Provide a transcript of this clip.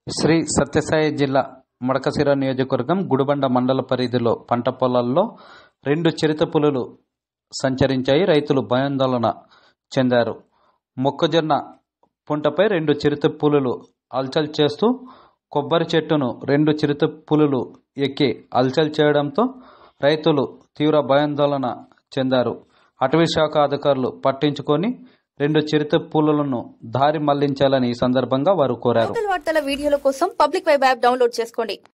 శ్రీ సత్యసాయి జిల్లా మడకశిర నియోజకవర్గం గుడిబండ మండల పరిధిలో పంట పొలాల్లో రెండు చిరుత పులులు సంచరించాయి రైతులు భయాందోళన చెందారు మొక్కజొన్న పుంటపై రెండు చిరుత పులులు అల్చల్ చేస్తూ కొబ్బరి చెట్టును రెండు చిరుత పులులు ఎక్కి అల్చల్ చేయడంతో రైతులు తీవ్ర భయాందోళన చెందారు అటవీ శాఖ అధికారులు పట్టించుకొని రెండు చిరుత పులులను దారి మళ్లించాలని ఈ సందర్భంగా వారు కోరారు లోకల్ వార్తల వీడియోల కోసం పబ్లిక్ వెబ్ యాప్ డౌన్లోడ్ చేసుకోండి